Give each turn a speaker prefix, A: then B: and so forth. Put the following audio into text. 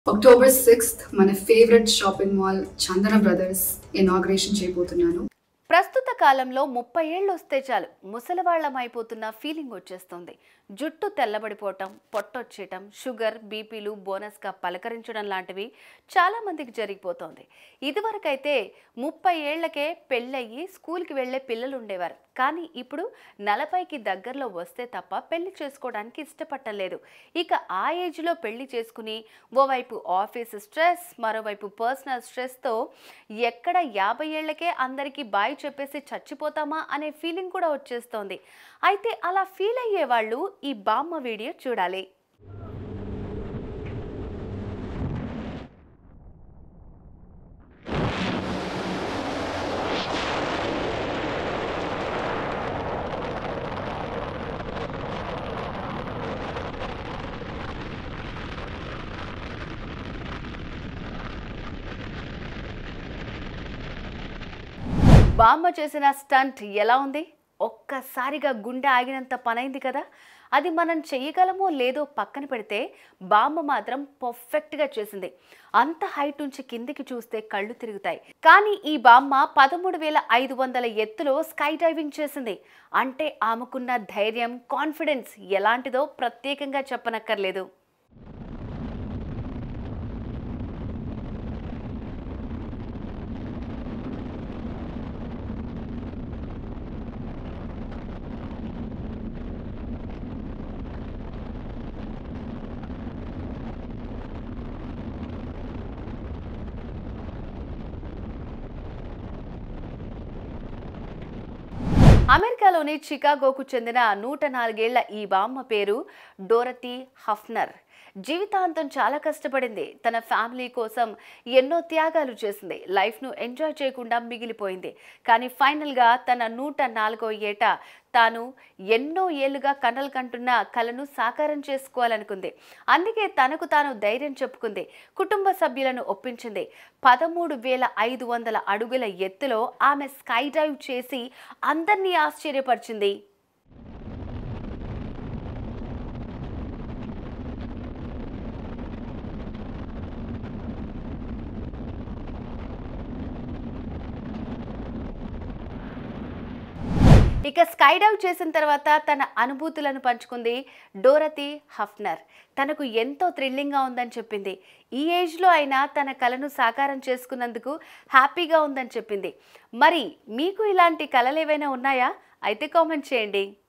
A: October sixth మన favourite shopping mall Chandana brothers inauguration చేయబోతున్నాను
B: ప్రస్తుత కాలంలో ముప్పై ఏళ్ళు వస్తే చాలు ముసలివాళ్ళం అయిపోతున్న ఫీలింగ్ వచ్చేస్తుంది జుట్టు తెల్లబడిపోవటం పొట్టొచ్చేయటం షుగర్ బీపీలు బోనస్గా పలకరించడం లాంటివి చాలామందికి జరిగిపోతోంది ఇదివరకైతే ముప్పై ఏళ్లకే పెళ్ళయ్యి స్కూల్కి వెళ్ళే పిల్లలు ఉండేవారు కానీ ఇప్పుడు నలభైకి దగ్గరలో వస్తే తప్ప పెళ్లి చేసుకోవడానికి ఇష్టపట్టలేదు ఇక ఆ ఏజ్లో పెళ్లి చేసుకుని ఓవైపు ఆఫీస్ స్ట్రెస్ మరోవైపు పర్సనల్ స్ట్రెస్తో ఎక్కడ యాభై ఏళ్లకే అందరికీ బాయ్ చెప్పేసి చచ్చిపోతామా అనే ఫీలింగ్ కూడా వచ్చేస్తోంది అయితే అలా ఫీల్ అయ్యే వాళ్ళు ఈ బామ్మ వీడియో చూడాలి బామ్మ చేసిన స్టంట్ ఎలా ఉంది ఒక్కసారిగా గుండె ఆగినంత పనైంది కదా అది మనం చేయగలమో లేదో పక్కన పెడితే బామ్మ మాత్రం పర్ఫెక్ట్గా చేసింది అంత హైట్ నుంచి కిందికి చూస్తే కళ్ళు తిరుగుతాయి కానీ ఈ బామ్మ పదమూడు వేల ఐదు వందల ఎత్తులో స్కై డైవింగ్ చేసింది అంటే ఆమెకున్న ధైర్యం కాన్ఫిడెన్స్ ఎలాంటిదో ప్రత్యేకంగా చెప్పనక్కర్లేదు అమెరికాలోని చికాగోకు చెందిన నూట నాలుగేళ్ల ఈ బామ్మ పేరు డోరతీ హఫ్నర్ జీవితాంతం చాలా కష్టపడింది తన ఫ్యామిలీ కోసం ఎన్నో త్యాగాలు చేసింది లైఫ్ను ఎంజాయ్ చేయకుండా మిగిలిపోయింది కానీ ఫైనల్గా తన నూట నాలుగో ఏట తాను ఎన్నో ఏళ్లుగా కనలు కంటున్న కలను సాకారం చేసుకోవాలనుకుంది అందుకే తనకు తాను ధైర్యం చెప్పుకుంది కుటుంబ సభ్యులను ఒప్పించింది పదమూడు వేల ఐదు వందల అడుగుల ఎత్తులో ఆమె స్కై డైవ్ చేసి అందరినీ ఆశ్చర్యపరిచింది ఇక స్కై డైవ్ చేసిన తర్వాత తన అనుభూతులను పంచుకుంది డోరతీ హఫ్నర్ తనకు ఎంతో థ్రిల్లింగ్గా ఉందని చెప్పింది ఈ ఏజ్లో అయినా తన కలను సాకారం చేసుకున్నందుకు హ్యాపీగా ఉందని చెప్పింది మరి మీకు ఇలాంటి కలలు ఏవైనా ఉన్నాయా అయితే కామెంట్ చేయండి